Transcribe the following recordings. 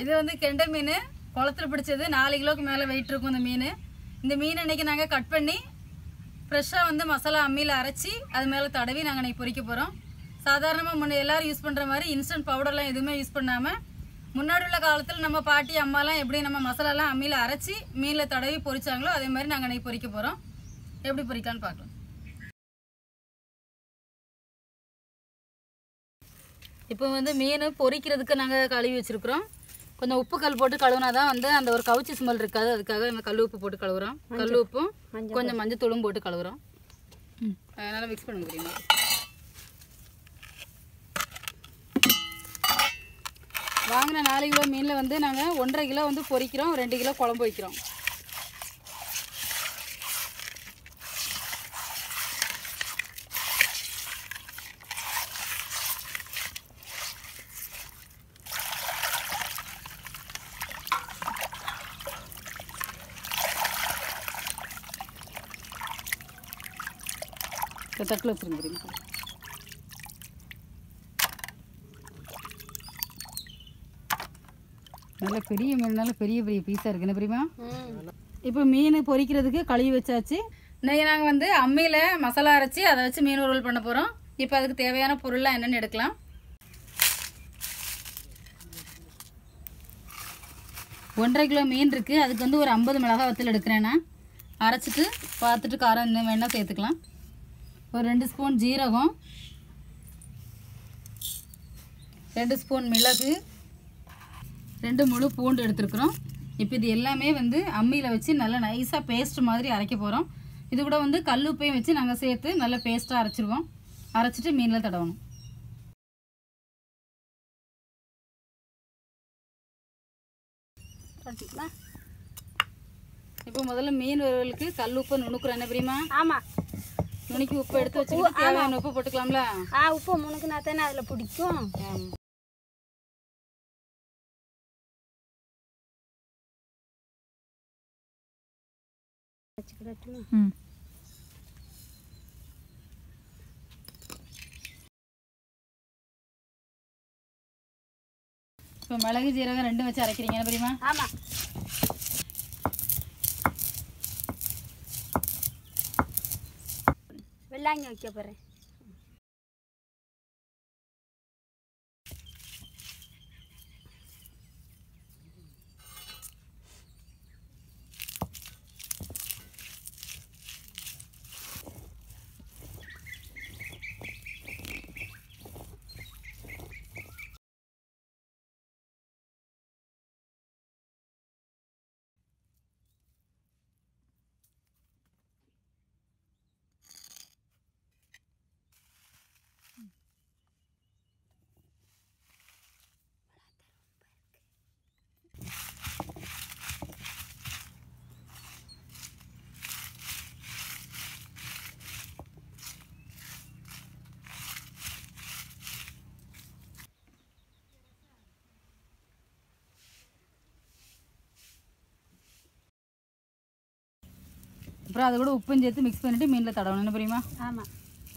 இது வந்து கெண்டை மீன் குளத்துல பிடிச்சது நாலு கிலோக்கு மேலே வெயிட் இருக்கும் இந்த மீன் இந்த மீன் இன்னைக்கு நாங்கள் கட் பண்ணி ஃப்ரெஷ்ஷாக வந்து மசாலா அம்மியில் அரைச்சி அது மேலே தடவி நாங்கள் இன்னைக்கு பொரிக்க போகிறோம் சாதாரணமாக முன்ன எல்லாரும் யூஸ் பண்ணுற மாதிரி இன்ஸ்டன்ட் பவுடர்லாம் எதுவுமே யூஸ் பண்ணாமல் முன்னாடி உள்ள காலத்தில் நம்ம பாட்டி அம்மாலாம் எப்படி நம்ம மசாலாலாம் அம்மியில் அரைச்சி மீனில் தடவி பொரிச்சாங்களோ அதே மாதிரி நாங்கள் இன்னைக்கு பொரிக்க போகிறோம் எப்படி பொரிக்கலான்னு பார்க்கலாம் இப்போ வந்து மீன் பொரிக்கிறதுக்கு நாங்கள் கழுவி வச்சிருக்கிறோம் கொஞ்சம் உப்பு கல் போட்டு கழுவுனா தான் வந்து அந்த ஒரு கவுச்சி ஸ்மெல் இருக்காது அதுக்காக இந்த கல் உப்பு போட்டு கழுவுறோம் கல் உப்பும் கொஞ்சம் மஞ்சத்தூளும் போட்டு கழுவுறோம் அதனால் மிக்ஸ் பண்ண முடியுமா வாங்கின நாலு கிலோ மீனில் வந்து நாங்கள் ஒன்றரை கிலோ வந்து பொரிக்கிறோம் ரெண்டு கிலோ குழம்பு வைக்கிறோம் இந்த தட்டில் வச்சுருங்க நல்ல பெரிய மீன்னால பெரிய பெரிய பீஸாக இருக்கு என்ன தெரியுமா இப்போ மீன் பொரிக்கிறதுக்கு கழுவி வச்சாச்சு இன்னைக்கு நாங்கள் வந்து அம்மியில் மசாலா அரைச்சி அதை வச்சு மீன் உருவல் பண்ண போகிறோம் இப்போ அதுக்கு தேவையான பொருள்லாம் என்னென்னு எடுக்கலாம் ஒன்றரை கிலோ மீன் இருக்குது அதுக்கு வந்து ஒரு ஐம்பது மிளகாய் வத்தல் எடுக்கிறேன் நான் அரைச்சிட்டு பார்த்துட்டு காரம் இன்னும் வேணால் சேர்த்துக்கலாம் ஒரு ரெண்டு ஸ்பூன் ஜீரகம் ரெண்டு ஸ்பூன் மிளகு ரெண்டு முழு பூண்டு எடுத்துருக்குறோம் இப்போ இது எல்லாமே வந்து அம்மியில் வச்சு நல்லா நைஸாக பேஸ்ட் மாதிரி அரைக்க போகிறோம் இது கூட வந்து கல்லுப்பையும் வச்சு நாங்கள் சேர்த்து நல்லா பேஸ்ட்டாக அரைச்சிருவோம் அரைச்சிட்டு மீனில் தடவணும் இப்போ முதல்ல மீன் வறுவலுக்கு கல் உப்பு நுணுக்குறோம் என்ன பிரியுமா ஆமாம் நுணுக்கி உப்பு எடுத்து வச்சுக்கிட்டு தேவையான உப்பு போட்டுக்கலாம்ல ஆ உப்பு முனுக்குனா தானே அதில் பிடிக்கும் வச்சுக்கிடட்டுமா ம் இப்போ மிளகு ஜீரகம் ரெண்டும் வச்சு அரைக்கிறீங்க என்ன பிரியுமா ஆமாம் வெள்ளாங்கி வைக்க போகிறேன் அப்புறம் அது கூட உப்பும் சேர்த்து மிக்ஸ் பண்ணிட்டு மீனில் தடவணும் என்ன பிரியுமா ஆமாம்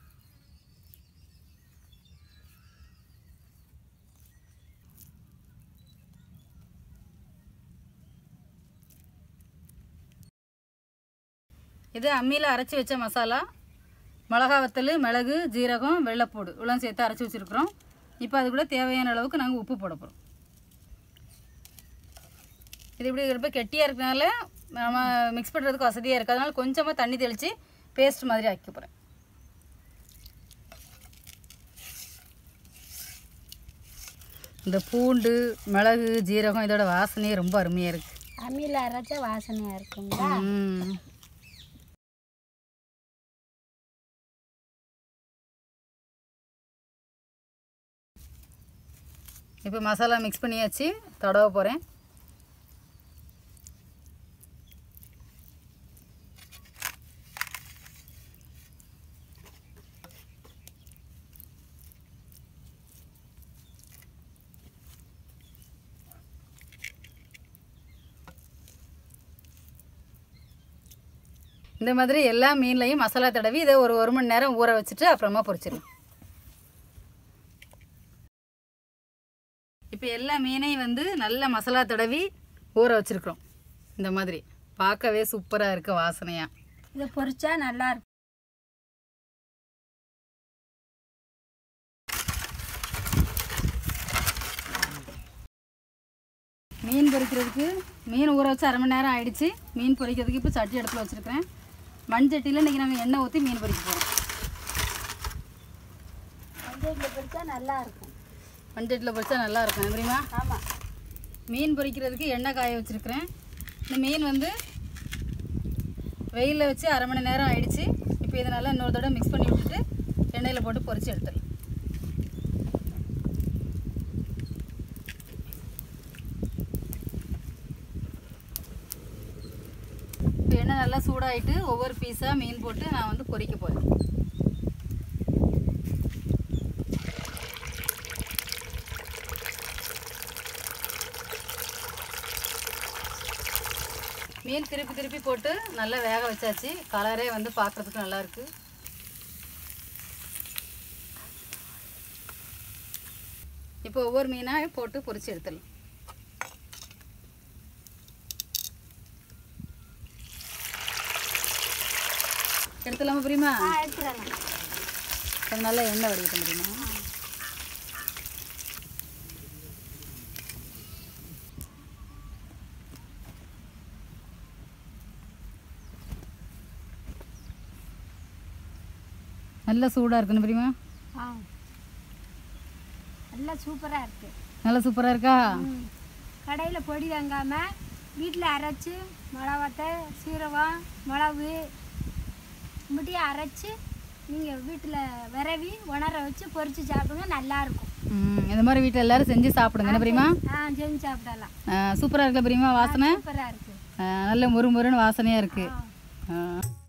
இது அம்மியில் அரைச்சி வச்ச மசாலா மிளகா வத்தல் மிளகு ஜீரகம் வெள்ளைப்பூடு இவ்வளோ சேர்த்து அரைச்சி வச்சுருக்குறோம் இப்போ அது கூட தேவையான அளவுக்கு நாங்கள் உப்பு போட போகிறோம் இது இப்படி ரொம்ப கெட்டியாக இருக்கனால நம்ம மிக்ஸ் பண்ணுறதுக்கு வசதியாக இருக்குது அதனால கொஞ்சமாக தண்ணி தெளித்து பேஸ்ட் மாதிரி ஆக்கி போகிறேன் இந்த பூண்டு மிளகு ஜீரகம் இதோட வாசனையே ரொம்ப அருமையாக இருக்குது அம்மியில் அரைச்சா வாசனையாக இருக்குங்களா ம் இப்போ மசாலா மிக்ஸ் பண்ணியாச்சு தடவ போகிறேன் இந்த மாதிரி எல்லா மீன்லையும் மசாலா தடவி இதை ஒரு ஒரு மணி நேரம் ஊற வச்சுட்டு அப்புறமா பொரிச்சிடலாம் இப்போ எல்லா மீனையும் வந்து நல்ல மசாலா தடவி ஊற வச்சுருக்குறோம் இந்த மாதிரி பார்க்கவே சூப்பராக இருக்க வாசனையாக இதை பொரிச்சா நல்லா இருக்கும் மீன் பொரிக்கிறதுக்கு மீன் ஊற வச்சு அரை மணி நேரம் ஆயிடுச்சு மீன் பொரிக்கிறதுக்கு இப்போ சட்டி இடத்துல வச்சுருக்கிறேன் மண் சட்டியில் இன்றைக்கி நம்ம எண்ணெய் ஊற்றி மீன் பொரிக்க போகிறோம் வெந்தயத்தில் பொரிச்சா நல்லா இருக்கும் மண் சட்டியில் பொரிச்சா நல்லா இருக்கும் தெரியுமா ஆமாம் மீன் பொரிக்கிறதுக்கு எண்ணெய் காய வச்சுருக்கிறேன் இந்த மீன் வந்து வெயிலில் வச்சு அரை மணி நேரம் ஆயிடுச்சு இப்போ இதை நல்லா இன்னொரு தடவை மிக்ஸ் பண்ணி விட்டுட்டு எண்ணெயில் போட்டு பொரிச்சு எடுத்துடலாம் இப்போ எண்ணெய் நல்லா சூடாயிட்டு ஒவ்வொரு பீஸாக மீன் போட்டு நான் வந்து பொரிக்க போகிறேன் மீன் திருப்பி திருப்பி போட்டு நல்லா வேக வச்சாச்சு கலரே வந்து பார்க்குறதுக்கு நல்லா இருக்கு இப்போ ஒவ்வொரு மீனாக போட்டு பொரிச்சு எடுத்துடலாம் எடுத்துலாமா புரியுமா ஆ எடுத்துடலாம் அது நல்லா எண்ணெய் வடிகட்ட முடியுமா நல்லா சூடாக இருக்கணும் புரியுமா ஆ நல்லா சூப்பராக இருக்குது நல்லா சூப்பராக இருக்கா ம் கடையில் பொடி வாங்காமல் வீட்டில் அரைச்சி மிளகாத்தை சீரகம் மிளகு இப்படியே அரைச்சி நீங்கள் வீட்டில் விரவி உணர வச்சு பொரிச்சு சாப்பிடுங்க நல்லாயிருக்கும் ம் இந்த மாதிரி வீட்டில் எல்லாரும் செஞ்சு சாப்பிடுங்க என்ன புரியுமா ஆ செஞ்சு சாப்பிடலாம் சூப்பராக இருக்குல்ல பிரியுமா வாசனை சூப்பராக இருக்குது ஆ, நல்ல முறு முறுன்னு வாசனையாக இருக்குது ஆ ஆ